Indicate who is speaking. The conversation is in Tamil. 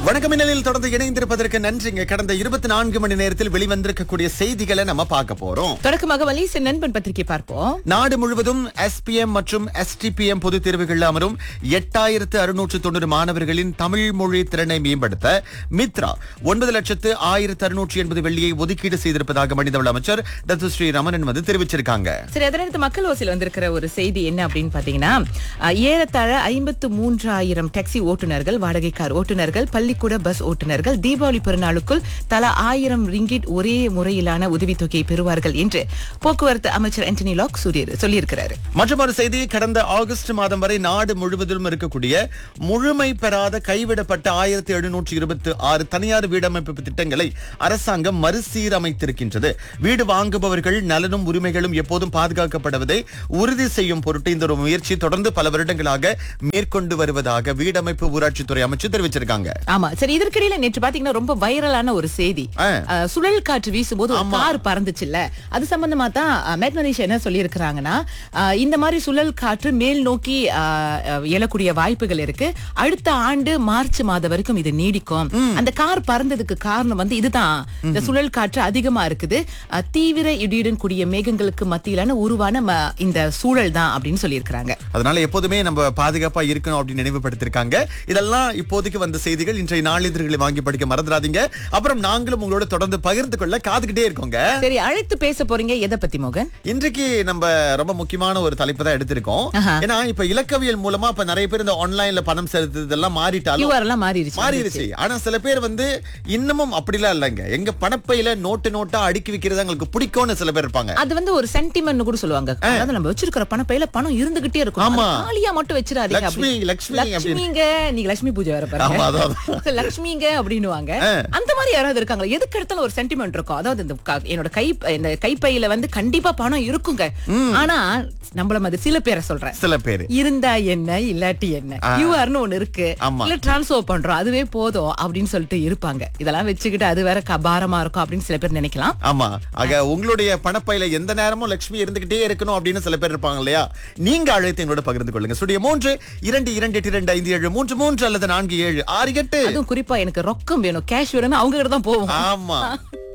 Speaker 1: வணக்கம் மின்னலில் தொடர்ந்து இணைந்திருப்பதற்கு நன்றிங்க கடந்த இருபத்தி நான்கு மணி நேரத்தில் வெளிவந்திருக்கக்கூடிய செய்திகளை நம்ம பார்க்க போறோம்
Speaker 2: தொடக்கமாக மலேசிய நண்பன் பத்திரிகை பார்ப்போம்
Speaker 1: நாடு முழுவதும் எஸ்பிஎம் மற்றும் எஸ்டிபிஎம் பொதுத் தேர்வுகளில் அமரும் எட்டாயிரத்து அறுநூற்று தொண்ணூறு மாணவர்களின் தமிழ் மொழி திறனை மேம்படுத்த மித்ரா ஒன்பது லட்சத்து ஆயிரத்து அறுநூற்று எண்பது வெள்ளியை ஒதுக்கீடு செய்திருப்பதாக மனிதவள அமைச்சர் தத்து ஸ்ரீ ரமணன் வந்து தெரிவிச்சிருக்காங்க
Speaker 2: சரி அதனடுத்து மக்கள் ஓசில் வந்திருக்கிற ஒரு செய்தி என்ன அப்படின்னு பாத்தீங்கன்னா அஹ், ஏறத்தாழ ஐம்பத்து மூன்றாயிரம் டாக்ஸி ஓட்டுநர்கள் வாடகை கார் ஓட்டுநர்கள் பள்ளிக்கூட பஸ் ஓட்டுநர்கள் தீபாவளி பெருநாளுக்குள் தலா ஆயிரம் ரிங்கிட் ஒரே முறையிலான உதவித்தொகையை பெறுவார்கள் என்று போக்குவரத்து அமைச்சர் ஆண்டனி லாக் சொல்லி- சொல்லியிருக்கிறாரு
Speaker 1: மற்றும் ஒரு செய்தி கடந்த ஆகஸ்ட் மாதம் வரை நாடு முழுவதிலும் இருக்கக்கூடிய முழுமை பெறாத கைவிடப்பட்ட ஆயிரத்தி எழுநூற்றி இருபத்தி ஆறு தனியார் வீடமைப்பு திட்டங்களை அரசாங்கம் மறுசீரமைத்திருக்கின்றது வீடு வாங்குபவர்கள் நலனும் உரிமைகளும் எப்போதும் பாதுகாக்கப்படுவதை உறுதி செய்யும் பொருட்டு இந்த ஒரு முயற்சி தொடர்ந்து பல வருடங்களாக மேற்கொண்டு வருவதாக வீடமைப்பு ஊராட்சித்துறை அமைச்சர் தெரிவிச்சிருக்காங்க
Speaker 2: ஆமா சரி இதற்கிடையில நேற்று பாத்தீங்கன்னா ரொம்ப வைரலான ஒரு செய்தி
Speaker 1: ஆ.
Speaker 2: அஹ், சுழல் காற்று வீசும்போது ஒரு கார் பறந்துச்சுல்ல அது சம்பந்தமா தான் மேக்னரிஷ் என்ன சொல்லியிருக்கிறாங்கன்னா அஹ், இந்த மாதிரி சுழல் காற்று மேல் நோக்கி அஹ், அஹ், எழக்கூடிய வாய்ப்புகள் இருக்கு அடுத்த ஆண்டு மார்ச் மாதம் வரைக்கும் இது நீடிக்கும் அந்த கார் பறந்ததுக்கு காரணம் வந்து இதுதான் இந்த சுழல் காற்று அதிகமா இருக்குது அஹ், தீவிர இடியுடன் கூடிய மேகங்களுக்கு மத்தியிலான உருவான ம- இந்த சூழல் தான் அப்படின்னு சொல்லியிருக்கிறாங்க
Speaker 1: அதனால எப்போதுமே நம்ம பாதுகாப்பா இருக்கணும் அப்படின்னு நினைவுபடுத்திருக்காங்க இதெல்லாம் இப்போதைக்கு வந்த செய்திகள் இன்றைய நாளிதழ்களை வாங்கி படிக்க மறந்துடாதீங்க அப்புறம் நாங்களும் உங்களோட தொடர்ந்து பகிர்ந்து கொள்ள காத்துக்கிட்டே இருக்கோங்க
Speaker 2: சரி அழைத்து பேச போறீங்க எதை பத்தி மோகன்
Speaker 1: இன்றைக்கு நம்ம ரொம்ப முக்கியமான ஒரு தலைப்பு தான் எடுத்திருக்கோம்
Speaker 2: ஆஹா.
Speaker 1: ஏன்னா இப்ப இலக்கவியல் மூலமா இப்ப நிறைய பேர் இந்த ஆன்லைன்ல பணம் செலுத்துறதெல்லாம் மாறிட்டாலும்
Speaker 2: கியூஆர் எல்லாம் மாறிடுச்சு
Speaker 1: மாறிடுச்சு ஆனா சில பேர் வந்து இன்னமும் அப்படிலாம் இல்லைங்க எங்க பணப்பையில நோட்டு நோட்டா அடுக்கி வைக்கிறது எங்களுக்கு பிடிக்கும்னு சில பேர் இருப்பாங்க
Speaker 2: அது வந்து ஒரு சென்டிமெண்ட் கூட சொல்லுவாங்க அதாவது நம்ம வச்சிருக்கிற பண பையில பணம் இருந்துகிட்டே இருக்கும்
Speaker 1: ஆமா.
Speaker 2: அது காலியா மட்டும் வச்சிடாதீங்க
Speaker 1: லக்ஷ்மி,
Speaker 2: அப்படி.
Speaker 1: லக்ஷ்மி அப்படின்னு.
Speaker 2: லக்ஷ்மிங்க நீங்க லட்சுமி பூஜை வர
Speaker 1: ஆமா,
Speaker 2: பாருங்க
Speaker 1: அதான்,
Speaker 2: So, லக்ஷ்மிங்க அப்படின்னுவாங்க அந்த மாதிரி யாராவது இருக்காங்களா எதுக்கு எடுத்தாலும் ஒரு சென்டிமெண்ட் இருக்கும் அதாவது இந்த க- என்னோட கை இந்த கைப்பையில வந்து கண்டிப்பா பணம் இருக்குங்க ஆனா நம்மள மாதிரி சில பேரை சொல்றேன்
Speaker 1: சில பேர்
Speaker 2: இருந்தா என்ன இல்லாட்டி என்ன கியூஆர்னு ஒண்ணு இருக்கு
Speaker 1: ஆமா.
Speaker 2: இல்ல டிரான்ஸ்ஃபர் பண்றோம் அதுவே போதும் அப்படின்னு சொல்லிட்டு இருப்பாங்க இதெல்லாம் வச்சுக்கிட்டு அது வேற க- பாரமா இருக்கும் அப்படின்னு சில பேர் நினைக்கலாம்
Speaker 1: ஆமா ஆக உங்களுடைய பணப்பையில எந்த நேரமும் லட்சுமி இருந்துகிட்டே இருக்கணும் அப்படின்னு சில பேர் இருப்பாங்க இல்லையா நீங்க அழைத்து எங்களோட பகிர்ந்து கொள்ளுங்க ஸ்டுடியோ மூன்று இரண்டு இரண்டு எட்டு இரண்டு ஐந்து ஏழு மூன்று மூன்று அல்லது நான்கு ஏழு ஆறு எட்டு
Speaker 2: அதுவும் குறிப்பா எனக்கு ரொக்கம் வேணும் கேஷ் வேணும்னு அவங்க கிட்ட தான் போவோம்
Speaker 1: ஆமா